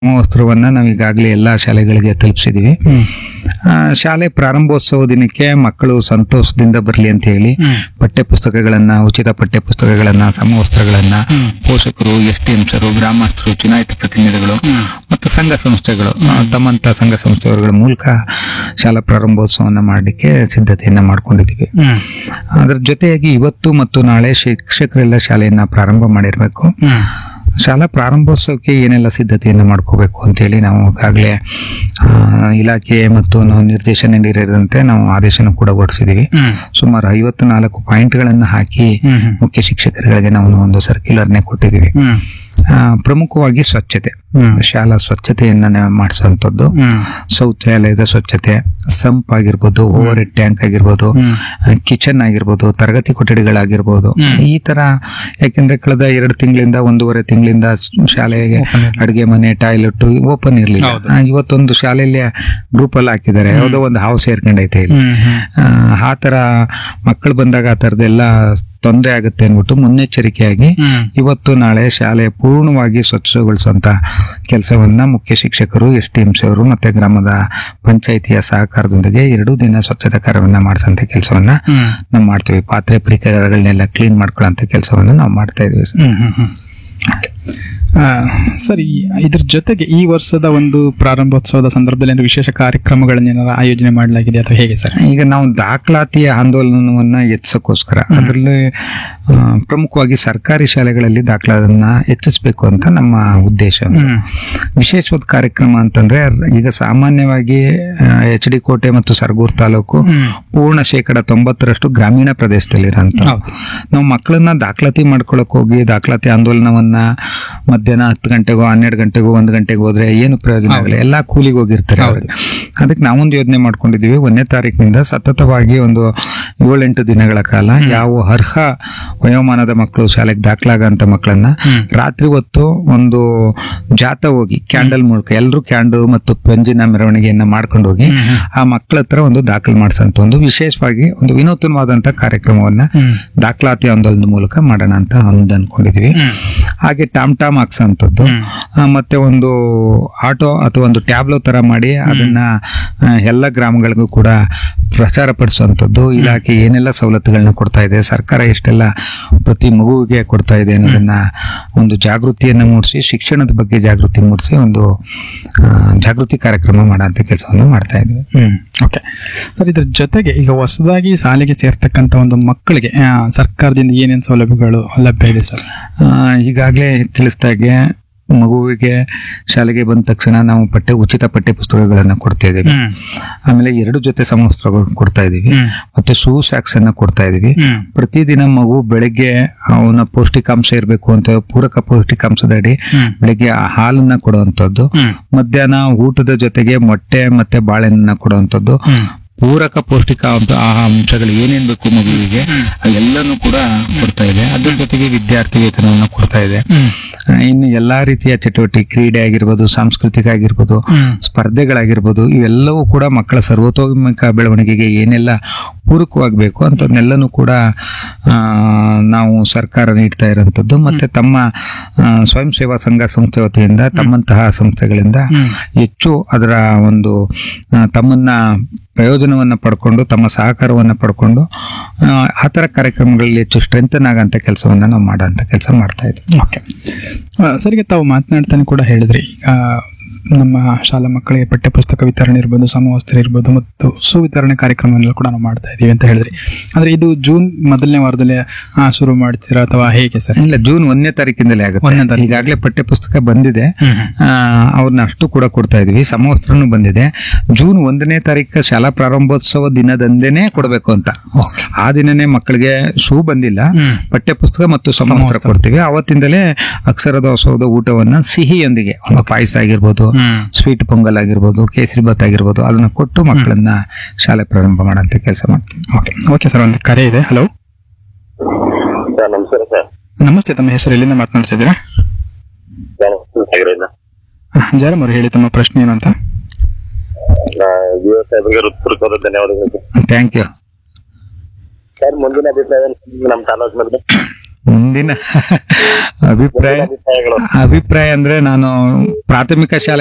ವಸ್ತ್ರವನ್ನ ನಾವು ಈಗಾಗಲೇ ಎಲ್ಲ ಶಾಲೆಗಳಿಗೆ ತಲುಪಿಸಿದೀವಿ ಆ, ಶಾಲೆ ಪ್ರಾರಂಭೋತ್ಸವ ದಿನಕ್ಕೆ ಮಕ್ಕಳು ಸಂತೋಷದಿಂದ ಬರಲಿ ಅಂತ ಹೇಳಿ ಪಠ್ಯ ಪುಸ್ತಕಗಳನ್ನ ಉಚಿತ ಪಠ್ಯ ಪುಸ್ತಕಗಳನ್ನ ಸಮವಸ್ತ್ರಗಳನ್ನ ಪೋಷಕರು ಎಸ್ ಟಿ ಎಂಸರು ಗ್ರಾಮಸ್ಥರು ಚುನಾಯಿತ ಪ್ರತಿನಿಧಿಗಳು ಮತ್ತು ಸಂಘ ಸಂಸ್ಥೆಗಳು ಆ, ತಮ್ಮಂತ ಸಂಘ ಸಂಸ್ಥೆಗಳ ಮೂಲಕ ಶಾಲಾ ಪ್ರಾರಂಭೋತ್ಸವನ್ನ ಮಾಡಲಿಕ್ಕೆ ಸಿದ್ಧತೆಯನ್ನ ಮಾಡ್ಕೊಂಡಿದ್ದೀವಿ ಅದರ ಜೊತೆಯಾಗಿ ಇವತ್ತು ಮತ್ತು ನಾಳೆ ಶಿಕ್ಷಕರೆಲ್ಲ ಶಾಲೆಯನ್ನ ಪ್ರಾರಂಭ ಮಾಡಿರಬೇಕು ಶಾಲಾ ಪ್ರಾರಂಭೋತ್ಸವಕ್ಕೆ ಏನೆಲ್ಲ ಸಿದ್ಧತೆಯನ್ನು ಮಾಡ್ಕೋಬೇಕು ಅಂತೇಳಿ ನಾವು ಈಗಾಗಲೇ ಆ, ಇಲಾಖೆ ಮತ್ತು ನಾವು ನಿರ್ದೇಶನ ನೀಡಿದಂತೆ ನಾವು ಆದೇಶನ ಕೂಡ ಹೊರಡಿಸಿದ್ದೀವಿ ಸುಮಾರು ಐವತ್ತು ನಾಲ್ಕು ಪಾಯಿಂಟ್ಗಳನ್ನು ಹಾಕಿ ಮುಖ್ಯ ಶಿಕ್ಷಕರುಗಳಿಗೆ ನಾವು ಒಂದು ಸರ್ಕ್ಯುಲರ್ನೇ ಕೊಟ್ಟಿದ್ದೀವಿ ಆ, ಪ್ರಮುಖವಾಗಿ ಸ್ವಚ್ಛತೆ ಶಾಲಾ ಸ್ವಚ್ಛತೆಯನ್ನ ನಾವು ಮಾಡಿಸುವಂಥದ್ದು ಶೌಚಾಲಯದ ಸ್ವಚ್ಛತೆ ಸಂಪ್ ಆಗಿರ್ಬೋದು ಓವರ್ ಹೆಡ್ ಟ್ಯಾಂಕ್ ಆಗಿರ್ಬೋದು ಕಿಚನ್ ಆಗಿರ್ಬೋದು ತರಗತಿ ಕೊಠಡಿಗಳಾಗಿರ್ಬೋದು ಈ ತರ ಯಾಕೆಂದ್ರೆ ಕಳೆದ ಎರಡು ತಿಂಗಳಿಂದ ಒಂದೂವರೆ ತಿಂಗಳಿಂದ ಶಾಲೆಗೆ ಅಡುಗೆ ಮನೆ ಟಾಯ್ಲೆಟ್ ಓಪನ್ ಇರ್ಲಿಲ್ಲ ಆ, ಇವತ್ತೊಂದು ಶಾಲೆಯಲ್ಲಿ ಗ್ರೂಪ್ ಅಲ್ಲಿ ಹಾಕಿದ್ದಾರೆ ಯಾವುದೋ ಒಂದು ಹಾವು ಸೇರ್ಕೊಂಡೈತೆ ಇಲ್ಲಿ ಆ, ಆ ತರ ಮಕ್ಕಳು ಬಂದಾಗ ಆ ತರದೆಲ್ಲ ತೊಂದರೆ ಆಗುತ್ತೆ ಅಂದ್ಬಿಟ್ಟು ಮುನ್ನೆಚ್ಚರಿಕೆಯಾಗಿ ಇವತ್ತು ನಾಳೆ ಶಾಲೆ ಪೂರ್ಣವಾಗಿ ಸ್ವಚ್ಛಗೊಳಿಸುವಂತ ಕೆಲಸವನ್ನ ಮುಖ್ಯ ಶಿಕ್ಷಕರು ಎಸ್ ಟಿ ಎಂ ಸಿ ಅವರು ಮತ್ತೆ ಗ್ರಾಮದ ಪಂಚಾಯಿತಿಯ ಸಹಕಾರದೊಂದಿಗೆ ಎರಡೂ ದಿನ ಸ್ವಚ್ಛತಾ ಕಾರ್ಯವನ್ನ ಮಾಡಿಸಂತ ಕೆಲಸವನ್ನ ನಾವು ಮಾಡ್ತೀವಿ ಪಾತ್ರೆ ಪರಿಕರಗಳನ್ನೆಲ್ಲ ಕ್ಲೀನ್ ಮಾಡ್ಕೊಳ್ಳೋಂಥ ಕೆಲಸವನ್ನ ನಾವು ಮಾಡ್ತಾ ಇದೀವಿ ಸರ್. ಆ, ಸರಿ ಇದ್ರ ಜೊತೆಗೆ ಈ ವರ್ಷದ ಒಂದು ಪ್ರಾರಂಭೋತ್ಸವದ ಸಂದರ್ಭದಲ್ಲಿ ಏನಾದ್ರು ವಿಶೇಷ ಕಾರ್ಯಕ್ರಮಗಳನ್ನೇನಾರ ಆಯೋಜನೆ ಮಾಡಲಾಗಿದೆ ಅಥವಾ ಹೇಗೆ ಸರ್ ಈಗ ನಾವು ದಾಖಲಾತಿಯ ಆಂದೋಲನವನ್ನ ಹೆಚ್ಚಿಸೋಕ್ಕೋಸ್ಕರ ಅದರಲ್ಲಿ ಆ, ಪ್ರಮುಖವಾಗಿ ಸರ್ಕಾರಿ ಶಾಲೆಗಳಲ್ಲಿ ದಾಖಲಾತಿಯನ್ನ ಹೆಚ್ಚಿಸಬೇಕು ಅಂತ ನಮ್ಮ ಉದ್ದೇಶ ವಿಶೇಷವಾದ ಕಾರ್ಯಕ್ರಮ ಅಂತಂದ್ರೆ ಈಗ ಸಾಮಾನ್ಯವಾಗಿ ಎಚ್ ಡಿ ಕೋಟೆ ಮತ್ತು ಸರಗೂರು ತಾಲೂಕು ಪೂರ್ಣ ಶೇಕಡ ತೊಂಬತ್ತರಷ್ಟು ಗ್ರಾಮೀಣ ಪ್ರದೇಶದಲ್ಲಿರೋಂಥ ನಾವು ಮಕ್ಕಳನ್ನ ದಾಖಲಾತಿ ಮಾಡ್ಕೊಳಕ್ ಹೋಗಿ ದಾಖಲಾತಿ ಆಂದೋಲನವನ್ನ ಮಧ್ಯಾಹ್ನ ಹತ್ತು ಗಂಟೆಗೋ ಹನ್ನೆರಡು ಗಂಟೆಗೋ ಒಂದು ಗಂಟೆಗೆ ಹೋದ್ರೆ ಏನು ಪ್ರಯೋಜನ ಆಗಲ್ಲ ಎಲ್ಲಾ ಕೂಲಿಗೆ ಹೋಗಿರ್ತಾರೆ ಅವ್ರಿಗೆ ಅದಕ್ಕೆ ನಾವೊಂದು ಯೋಜನೆ ಮಾಡ್ಕೊಂಡಿದೀವಿ ಒಂದನೇ ತಾರೀಕಿನಿಂದ ಸತತವಾಗಿ ಒಂದು ಏಳೆಂಟು ದಿನಗಳ ಕಾಲ ಯಾವ ಅರ್ಹ ವಯೋಮಾನದ ಮಕ್ಕಳು ಶಾಲೆಗೆ ದಾಖಲಾಗಂತ ಮಕ್ಕಳನ್ನ ರಾತ್ರಿ ಹೊತ್ತು ಒಂದು ಜಾತ ಹೋಗಿ ಕ್ಯಾಂಡಲ್ ಮೂಲಕ ಎಲ್ಲರೂ ಕ್ಯಾಂಡಲ್ ಮತ್ತು ಪಂಜಿನ ಮೆರವಣಿಗೆಯನ್ನ ಮಾಡ್ಕೊಂಡು ಹೋಗಿ ಆ ಮಕ್ಕಳ ಹತ್ರ ಒಂದು ದಾಖಲು ಮಾಡಿಸಂತ ಒಂದು ವಿಶೇಷವಾಗಿ ಒಂದು ವಿನೂತನವಾದಂತ ಕಾರ್ಯಕ್ರಮವನ್ನ ದಾಖಲಾತಿ ಆಂದೋಲನದ ಮೂಲಕ ಮಾಡೋಣ ಅಂತ ಒಂದು ಅನ್ಕೊಂಡಿದೀವಿ ಹಾಗೆ ಟಾಮ್ ಟಾಮ್ ಹಾಕ್ಸಂತದ್ದು ಆ, ಮತ್ತೆ ಒಂದು ಆಟೋ ಅಥವಾ ಒಂದು ಟ್ಯಾಬ್ಲೋ ತರ ಮಾಡಿ ಅದನ್ನ ಆ, ಎಲ್ಲ ಗ್ರಾಮಗಳಿಗೂ ಕೂಡ ಪ್ರಚಾರ ಪಡಿಸುವಂಥದ್ದು ಇಲಾಖೆ ಏನೆಲ್ಲ ಸವಲತ್ತುಗಳನ್ನ ಕೊಡ್ತಾ ಇದೆ ಸರ್ಕಾರ ಎಷ್ಟೆಲ್ಲ ಪ್ರತಿ ಮಗುವಿಗೆ ಕೊಡ್ತಾ ಇದೆ ಅನ್ನೋದನ್ನ ಒಂದು ಜಾಗೃತಿಯನ್ನ ಮೂಡಿಸಿ ಶಿಕ್ಷಣದ ಬಗ್ಗೆ ಜಾಗೃತಿ ಮೂಡಿಸಿ ಒಂದು ಆ, ಜಾಗೃತಿ ಕಾರ್ಯಕ್ರಮ ಮಾಡೋಂಥ ಕೆಲಸವನ್ನು ಮಾಡ್ತಾ ಇದ್ವಿ ಹ್ಮ್ ಓಕೆ ಸರ್ ಇದ್ರ ಜೊತೆಗೆ ಈಗ ಹೊಸದಾಗಿ ಶಾಲೆಗೆ ಸೇರ್ತಕ್ಕಂಥ ಒಂದು ಮಕ್ಕಳಿಗೆ ಆ, ಸರ್ಕಾರದಿಂದ ಏನೇನು ಸೌಲಭ್ಯಗಳು ಲಭ್ಯ ಇದೆ ಸರ್ ಆ, ಈಗಾಗಲೇ ತಿಳಿಸ್ದಾಗೆ ಮಗುವಿಗೆ ಶಾಲೆಗೆ ಬಂದ ತಕ್ಷಣ ನಾವು ಪಠ್ಯ ಉಚಿತ ಪಠ್ಯ ಪುಸ್ತಕಗಳನ್ನ ಕೊಡ್ತಾ ಇದ್ದೀವಿ ಆಮೇಲೆ ಎರಡು ಜೊತೆ ಸಮವಸ್ತ್ರಗಳು ಕೊಡ್ತಾ ಇದೀವಿ ಮತ್ತೆ ಶೂ ಸ್ಯಾಕ್ಸ್ ಅನ್ನ ಕೊಡ್ತಾ ಇದೀವಿ ಪ್ರತಿದಿನ ಮಗು ಬೆಳಗ್ಗೆ ಅವನ ಪೌಷ್ಟಿಕಾಂಶ ಇರಬೇಕು ಅಂತ ಪೂರಕ ಪೌಷ್ಟಿಕಾಂಶದಡಿ ಬೆಳಗ್ಗೆ ಹಾಲನ್ನ ಕೊಡುವಂಥದ್ದು ಮಧ್ಯಾಹ್ನ ಊಟದ ಜೊತೆಗೆ ಮೊಟ್ಟೆ ಮತ್ತೆ ಬಾಳೆಹಣ್ಣನ್ನ ಕೊಡುವಂಥದ್ದು ಪೂರಕ ಪೌಷ್ಟಿಕ ಅಂಶ- ಆಹಾ ಅಂಶಗಳು ಏನೇನ್ ಬೇಕು ಮಗುವಿಗೆ ಎಲ್ಲನೂ ಕೂಡ ಕೊಡ್ತಾ ಇದೆ ಅದ್ರ ಜೊತೆಗೆ ವಿದ್ಯಾರ್ಥಿ ವೇತನವನ್ನು ಕೊಡ್ತಾ ಇದೆ ಆ, ಇನ್ನು ಎಲ್ಲಾ ರೀತಿಯ ಚಟುವಟಿಕೆ ಕ್ರೀಡೆ ಆಗಿರ್ಬೋದು ಸಾಂಸ್ಕೃತಿಕ ಆಗಿರ್ಬೋದು ಸ್ಪರ್ಧೆಗಳಾಗಿರ್ಬೋದು ಇವೆಲ್ಲವೂ ಕೂಡ ಮಕ್ಕಳ ಸರ್ವತೋಮುಖ ಬೆಳವಣಿಗೆಗೆ ಏನೆಲ್ಲ ಪೂರಕವಾಗಬೇಕು ಅಂತದನ್ನೆಲ್ಲನೂ ಕೂಡ ಆ, ನಾವು ಸರ್ಕಾರ ನೀಡ್ತಾ ಇರೋಂಥದ್ದು ಮತ್ತೆ ತಮ್ಮ ಆ, ಸ್ವಯಂ ಸೇವಾ ಸಂಘ ಸಂಸ್ಥೆ ವತಿಯಿಂದ ತಮ್ಮಂತಹ ಸಂಸ್ಥೆಗಳಿಂದ ಹೆಚ್ಚು ಅದರ ಒಂದು ಆ, ತಮ್ಮನ್ನ ಪ್ರಯೋಜನವನ್ನ ಪಡ್ಕೊಂಡು ತಮ್ಮ ಸಹಕಾರವನ್ನ ಪಡ್ಕೊಂಡು ಆ, ಆ ಥರ ಕಾರ್ಯಕ್ರಮಗಳಲ್ಲಿ ಹೆಚ್ಚು ಸ್ಟ್ರೆಂಥನ್ ಆಗಂತ ಕೆಲಸವನ್ನ ನಾವು ಮಾಡೋಂಥ ಕೆಲಸ ಮಾಡ್ತಾ ಇದ್ವಿ ಓಕೆ ಸರಿಗೆ ತಾವು ಮಾತನಾಡ್ತಾನೆ ಕೂಡ ಹೇಳಿದ್ರಿ ಈಗ ನಮ್ಮ ಶಾಲಾ ಮಕ್ಕಳಿಗೆ ಪಠ್ಯಪುಸ್ತಕ ವಿತರಣೆ ಇರ್ಬೋದು ಸಮವಸ್ತ್ರ ಇರ್ಬೋದು ಮತ್ತು ಸುವಿತರಣೆ ಕಾರ್ಯಕ್ರಮವನ್ನು ಕೂಡ ನಾವು ಮಾಡ್ತಾ ಇದ್ದೀವಿ ಅಂತ ಹೇಳಿದ್ರಿ ಅಂದ್ರೆ ಇದು ಜೂನ್ ಮೊದಲನೇ ವಾರದಲ್ಲಿ ಆ, ಶುರು ಮಾಡ್ತೀರಾ ಅಥವಾ ಹೇಗೆ ಸರ್ ಇಲ್ಲ ಜೂನ್ ಒಂದನೇ ತಾರೀಕಿಂದಲೇ ಒಂದನೇ ಆಗುತ್ತೆ ತಾರೀಕು. ಈಗಾಗಲೇ ಪಠ್ಯ ಪುಸ್ತಕ ಬಂದಿದೆ ಆ, ಅವ್ರನ್ನ ಅಷ್ಟು ಕೂಡ ಕೊಡ್ತಾ ಇದೀವಿ ಸಮವಸ್ತ್ರನೂ ಬಂದಿದೆ ಜೂನ್ ಒಂದನೇ ತಾರೀಕು ಶಾಲಾ ಪ್ರಾರಂಭೋತ್ಸವ ದಿನದಂದೇನೆ ಕೊಡಬೇಕು ಅಂತ ಆ ದಿನನೇ ಮಕ್ಕಳಿಗೆ ಶೂ ಬಂದಿಲ್ಲ ಪಠ್ಯ ಪುಸ್ತಕ ಮತ್ತು ಸಮವಸ್ತ್ರ ಕೊಡ್ತೀವಿ ಅವತ್ತಿಂದಲೇ ಅಕ್ಷರದೋತ್ಸವದ ಊಟವನ್ನ ಸಿಹಿಯೊಂದಿಗೆ ಒಂದು ಪಾಯಸ ಆಗಿರ್ಬೋದು ಸ್ವೀಟ್ ಪೊಂಗಲ್ ಆಗಿರ್ಬೋದು ಕೇಸರಿ ಭಾತ್ ಆಗಿರ್ಬೋದು ಅದನ್ನ ಕೊಟ್ಟು ಮಕ್ಕಳನ್ನ ಶಾಲೆ ಪ್ರಾರಂಭ ಮಾಡೋಂಥ ಕೆಲಸ ಮಾಡ್ತೀವಿ ಓಕೆ ಓಕೆ ಸರ್ ಒಂದು ಕರೆ ಇದೆ ಹಲೋ ಸರ್ ನಮಸ್ಕಾರ ಸರ್ ನಮಸ್ತೆ ತಮ್ಮ ಹೆಸರು ಎಲ್ಲಿಂದ ಮಾತನಾಡ್ತಿದ್ದೀರಾ ನಾನು ಸಾಗರದಿಂದ ಜಯರಾಮ್ ಅವರು ಹೇಳಿ ತಮ್ಮ ಪ್ರಶ್ನೆ ಏನು ಅಂತ ಯುವ ಸಾಹೇಬರಿಗೆ ಹೃತ್ಪೂರ್ವಕವಾದ ಧನ್ಯವಾದಗಳು ಸರ್. ಥ್ಯಾಂಕ್ ಯು ಸರ್ ಮುಂದಿನ ಅಭಿಪ್ರಾಯ ಏನು ನಮ್ಮ ತಾಲೂಕಿನಲ್ಲಿ ಮುಂದಿನ ಅಭಿಪ್ರಾಯ ಅಭಿಪ್ರಾಯಗಳು ಅಭಿಪ್ರಾಯ ಅಂದ್ರೆ ನಾನು ಪ್ರಾಥಮಿಕ ಶಾಲೆ